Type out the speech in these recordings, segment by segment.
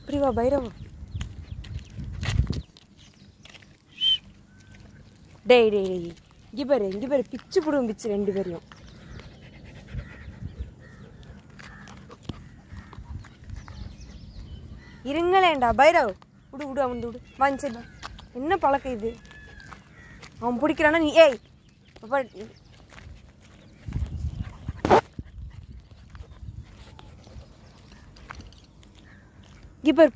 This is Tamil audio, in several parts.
இப்படி வா பைரவா டேய் டேய் டேய் இங்கே பாரு இங்கே பாரு பிச்சு போடுவோம் பிச்சு ரெண்டு பேரையும் இருங்களேன்டா பைரவ் விடு விடு அவன் விடு வாங்க சரி வா என்ன பழக்கம் இது அவன் பிடிக்கிறானா நீ ஏய் அப்பா இங்கே பாரு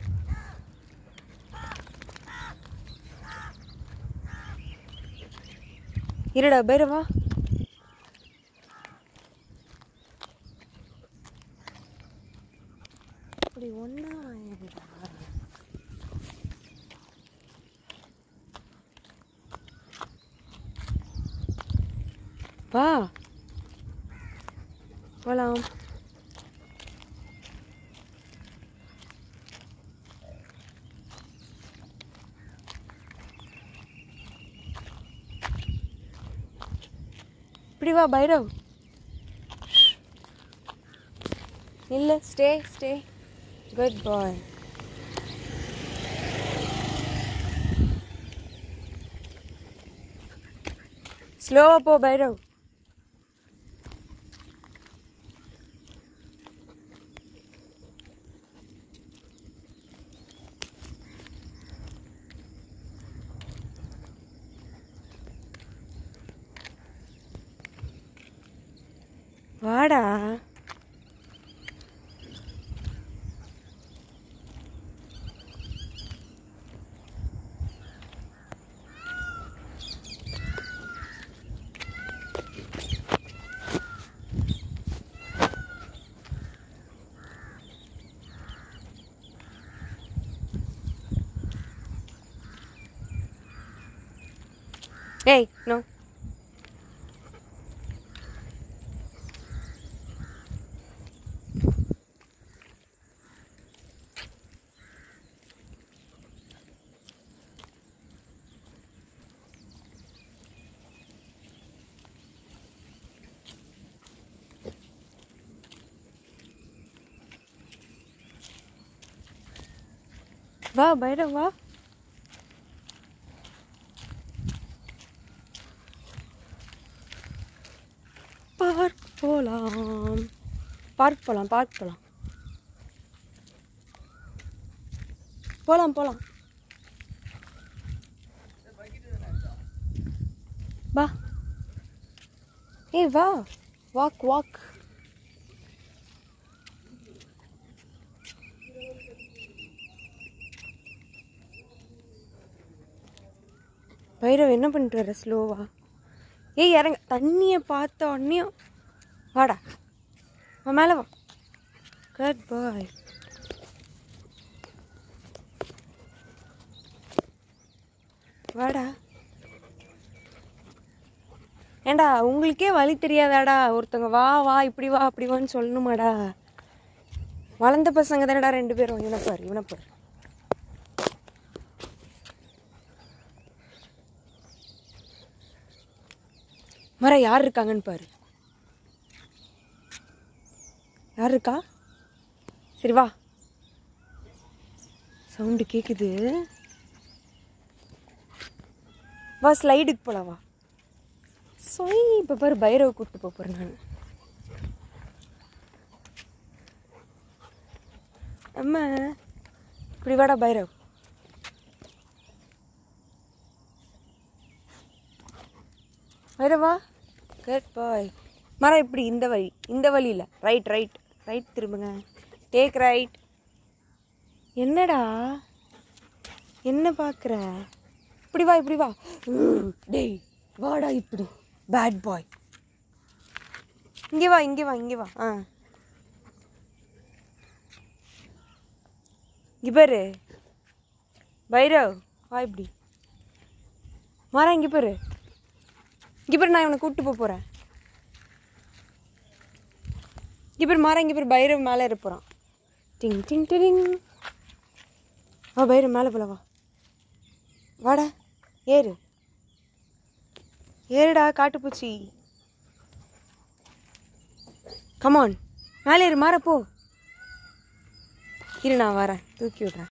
இருடா பைரவா அப்படி ஒன்றா வா போலாம் இப்படி வா பைரவ் இல்ல ஸ்டே ஸ்டே குட் பாய் ஸ்லோவா போ பைரவ் வாடா ஏய் நோ வா பைரவ் வா பார்க் போலாம் பார்க் போலாம் பார்க் போலாம் போலாம் போலாம் வா ஏய் வா வாக் வாக் பைரவ் என்ன பண்ணிட்டு வர ஸ்லோவா ஏய் இறங்க தண்ணியை பார்த்த உடனே வாடா வா மேலே வா குட் பாய் வாடா ஏண்டா உங்களுக்கே வழி தெரியாதாடா ஒருத்தவங்க வா வா இப்படி வா அப்படி வான்னு சொல்லணுமாடா வளர்ந்த பசங்க தானடா ரெண்டு பேரும் இவனை பாரு இவனை பாரு மர யார் இருக்காங்கன்னு பாரு யார் இருக்கா சரி வா சவுண்டு கேட்குது வா ஸ்லைடுக்கு போலாம் வா சொய் இப்போ பாரு பைரவ கூப்பிட்டு போக போகிறேன் நான் அம்மா இப்படி வாடா பைரவ் பைரவா குட் பாய் மரம் இப்படி இந்த வழி இந்த வழியில் ரைட் ரைட் ரைட் திரும்புங்க டேக் ரைட் என்னடா என்ன பார்க்குற இப்படி வா இப்படி வா உம், டேய் வாடா இப்படி பேட் பாய் இங்கே வா இங்கே வா இங்கே வா ஆ இங்கே பாரு பைரவ் வா இப்படி மரம் இங்கே பாரு இங்கே பாரு நான் இவனை கூப்பிட்டு போக போகிறேன் இங்கே பேர் மாற இங்கே பேர் பைரவ் மேலே இருக்க போகிறான் டிங் டிங் டிங் வா பைரவ் மேலே போல வா வாடா ஏறு ஏறுடா காட்டுப்பூச்சி கமான் மேலே ஏறு மாற போ இரு நான் வரேன் தூக்கி விட்றேன்